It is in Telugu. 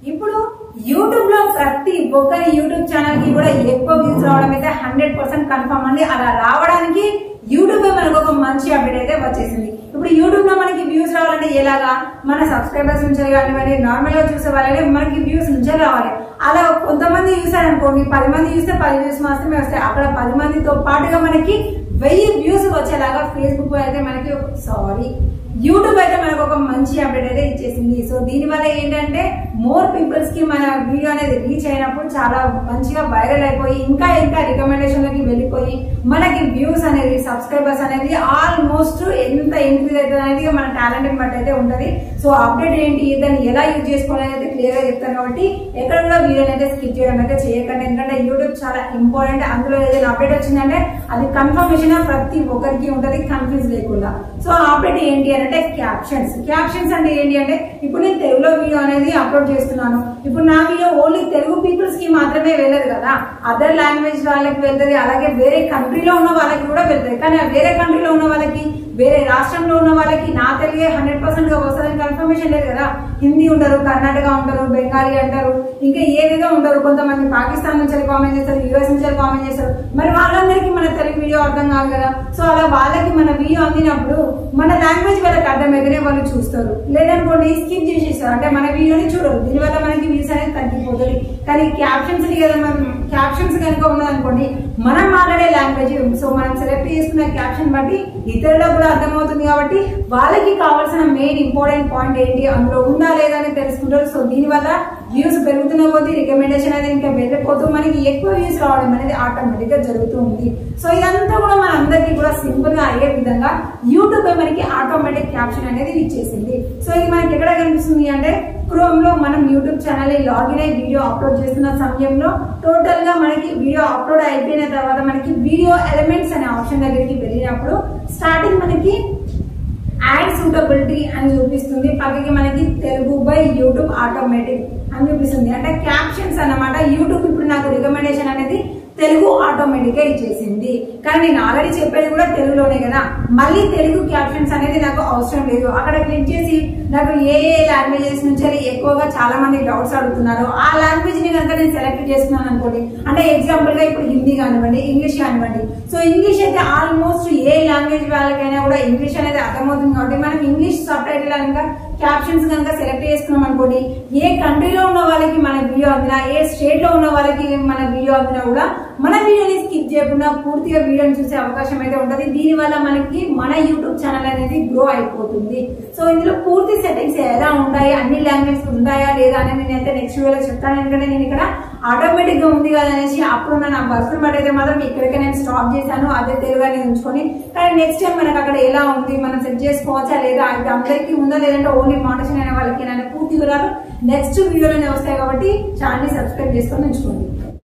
ఇప్పుడు యూట్యూబ్ లో ప్రతి ఒక్కరి యూట్యూబ్ ఛానల్ కి కూడా ఎక్కువ వ్యూస్ రావడం అయితే హండ్రెడ్ పర్సెంట్ కన్ఫర్మ్ అండి అలా రావడానికి యూట్యూబ్ మనకు ఒక మంచి అప్డేట్ అయితే వచ్చేసింది ఇప్పుడు యూట్యూబ్ లో మనకి వ్యూస్ రావాలంటే ఎలాగా మన సబ్స్క్రైబర్స్ నుంచి కానివ్వండి నార్మల్ గా చూసే వాళ్ళని మనకి వ్యూస్ నుంచే రావాలి అలా కొంతమంది చూసారు అనుకోండి పది మంది చూస్తే పది వ్యూస్ మాత్రమే వస్తాయి అక్కడ పది మందితో పాటుగా మనకి వెయ్యి వ్యూస్ వచ్చేలాగా ఫేస్బుక్ అయితే మనకి సారీ యూట్యూబ్ అయితే మనకు ఒక మంచి అప్డేట్ అయితే ఇచ్చేసింది సో దీని వల్ల ఏంటంటే మోర్ పీపుల్స్ కి మన వీడియో అనేది రీచ్ అయినప్పుడు చాలా మంచిగా వైరల్ అయిపోయి ఇంకా ఇంకా రికమెండేషన్ లకి వెళ్ళిపోయి మనకి వ్యూస్ అనేది సబ్స్క్రైబర్స్ అనేది ఆల్మోస్ట్ ఎంత ఇంక్రీజ్ అవుతుంది అనేది మన టాలెంట్ బట్టి అయితే ఉంటది సో అప్డేట్ ఏంటి దాన్ని ఎలా యూజ్ చేసుకోవాలని అయితే క్లియర్ గా చెప్తాను కాబట్టి ఎక్కడ కూడా వీడియోని అయితే స్కిప్ చేయడం అయితే చేయకండి ఎందుకంటే యూట్యూబ్ చాలా ఇంపార్టెంట్ అందులో ఏదైనా అప్డేట్ వచ్చిందంటే అది కన్ఫర్మేషన్ ప్రతి ఒక్కరికి ఉంటది కన్ఫ్యూజ్ లేకుండా సో ఆ అప్డేట్ ఏంటి అంటే క్యాప్షన్స్ క్యాప్షన్స్ అంటే ఏంటి అంటే ఇప్పుడు నేను తెలుగులో వీడియో అనేది అప్లోడ్ చేస్తున్నాను ఇప్పుడు నా వీడియో ఓన్లీ తెలుగు పీపుల్స్ కి మాత్రమే వెళ్ళదు కదా అదర్ లాంగ్వేజ్ వాళ్ళకి వెళ్తుంది అలాగే వేరే కంట్రీలో ఉన్న వాళ్ళకి కూడా వెళ్తుంది కానీ ఆ వేరే కంట్రీలో ఉన్న వాళ్ళకి వేరే రాష్ట్రంలో ఉన్న వాళ్ళకి నా తెలుగే హండ్రెడ్ పర్సెంట్ గా వస్తుందని కన్ఫర్మేషన్ లేదు కదా హిందీ ఉంటారు కర్ణాటక ఉంటారు బెంగాలీ అంటారు ఇంకా ఏదేదో ఉంటారు కొంతమంది పాకిస్తాన్ నుంచి కామెంట్ చేస్తారు యూఎస్ నుంచి కామెంట్ చేస్తారు మరి వాళ్ళందరికీ మన తెలుగు వీడియో అర్థం కాదు కదా సో అలా వాళ్ళకి మన వీడియో అందినప్పుడు మన లాంగ్వేజ్ వాళ్ళకి అర్థమైతేనే వాళ్ళు చూస్తారు లేదనుకోండి స్కిప్ చేసేస్తారు అంటే మన వీడియోని చూడరు దీనివల్ల మనకి వ్యూస్ అనేది తగ్గిపోతుంది కానీ క్యాప్షన్స్ కదా మనం క్యాప్షన్స్ కనుక ఉన్నదనుకోండి మనం మాట్లాడే లాంగ్వేజ్ సో మనం సెలెక్ట్ చేసుకున్న క్యాప్షన్ బట్టి ఇతరులకు కూడా అర్థమవుతుంది కాబట్టి వాళ్ళకి కావాల్సిన మెయిన్ ఇంపార్టెంట్ పాయింట్ ఏంటి అందులో ఉందా లేదా అని తెలుసుకుంటారు సో దీనివల్ల వ్యూస్ పెరుగుతున్న కొద్దీ రికమెండేషన్ అనేది ఇంకా వెళ్ళిపోతూ మనకి ఎక్కువ వ్యూస్ రావడం అనేది ఆటోమేటిక్ గా జరుగుతూ ఉంది సో ఇదంతా కూడా మన అందరికీ కూడా సింపుల్ గా అయ్యే విధంగా యూట్యూబ్ మనకి ఆటోమేటిక్ క్యాప్షన్ అనేది ఇచ్చేసింది సో ఇది మనకి ఎక్కడ కనిపిస్తుంది అంటే క్రోమ్ లో మనం యూట్యూబ్ ఛానల్ లాగిన్ అయ్యి వీడియో అప్లోడ్ చేస్తున్న సమయంలో టోటల్ గా మనకి వీడియో అప్లోడ్ అయిపోయిన తర్వాత మనకి వీడియో ఎలిమెంట్స్ అనే ఆప్షన్ దగ్గరికి వెళ్ళినప్పుడు స్టార్టింగ్ మనకి యాడ్ సూటబిలిటీ అని చూపిస్తుంది పక్కకి మనకి తెలుగు బై యూట్యూబ్ ఆటోమేటిక్ అని చూపిస్తుంది అంటే క్యాప్షన్స్ అన్నమాట యూట్యూబ్ ఇప్పుడు నాకు రికమెండేషన్ అనేది తెలుగు ఆటోమేటిక్ గా ఇచ్చేసింది కానీ నేను ఆల్రెడీ చెప్పేది కూడా తెలుగులోనే కదా మళ్ళీ తెలుగు క్యాప్షన్స్ అనేది నాకు అవసరం లేదు అక్కడ క్లిక్ చేసి నాకు ఏ ఏ లాంగ్వేజెస్ నుంచి ఎక్కువగా చాలా మంది డౌట్స్ అడుగుతున్నారు ఆ లాంగ్వేజ్ ని కనుక నేను సెలెక్ట్ చేసుకున్నాను అనుకోండి అంటే ఎగ్జాంపుల్ గా ఇప్పుడు హిందీ కానివ్వండి ఇంగ్లీష్ కానివ్వండి సో ఇంగ్లీష్ అయితే ఆల్మోస్ట్ ఏ లాంగ్వేజ్ వాళ్ళకైనా కూడా ఇంగ్లీష్ అనేది అర్థమవుతుంది కాబట్టి మనం ఇంగ్లీష్ సబ్ టైటిల్ కనుక క్యాప్షన్స్ కనుక సెలెక్ట్ చేసుకున్నాం అనుకోండి ఏ కంట్రీలో ఉన్న వాళ్ళకి మన వీడియో అందినా ఏ స్టేట్ లో ఉన్న వాళ్ళకి మన వీడియో అందినా కూడా మన వీడియోని స్కిప్ చేయకుండా పూర్తిగా వీడియోని చూసే అవకాశం అయితే ఉంటుంది దీని వల్ల మనకి మన యూట్యూబ్ ఛానల్ అనేది గ్రో అయిపోతుంది సో ఇందులో పూర్తి సెట్టింగ్స్ ఎలా ఉంటాయి అన్ని లాంగ్వేజ్ ఉంటాయా లేదా అనేది నేనైతే నెక్స్ట్ వీడియోలో చెప్తాను ఎందుకంటే నేను ఇక్కడ ఆటోమేటిక్ గా ఉంది కదా అనేసి అప్పుడు నా వర్క్ బట్ అయితే మాత్రం ఇక్కడికి నేను స్టాప్ చేశాను అదే తెలుగు అనేది ఉంచుకొని కానీ నెక్స్ట్ టైం మనకు అక్కడ ఎలా ఉంది మనం సెట్ చేసుకోవచ్చా లేదా అది అందరికీ ఉందా లేదంటే ఓన్లీ మోటిషన్ అయిన వాళ్ళకి పూర్తి వివరాలు నెక్స్ట్ వీడియోలోనే వస్తాయి కాబట్టి ఛానల్ సబ్స్క్రైబ్ చేసుకొని ఉంచుకోండి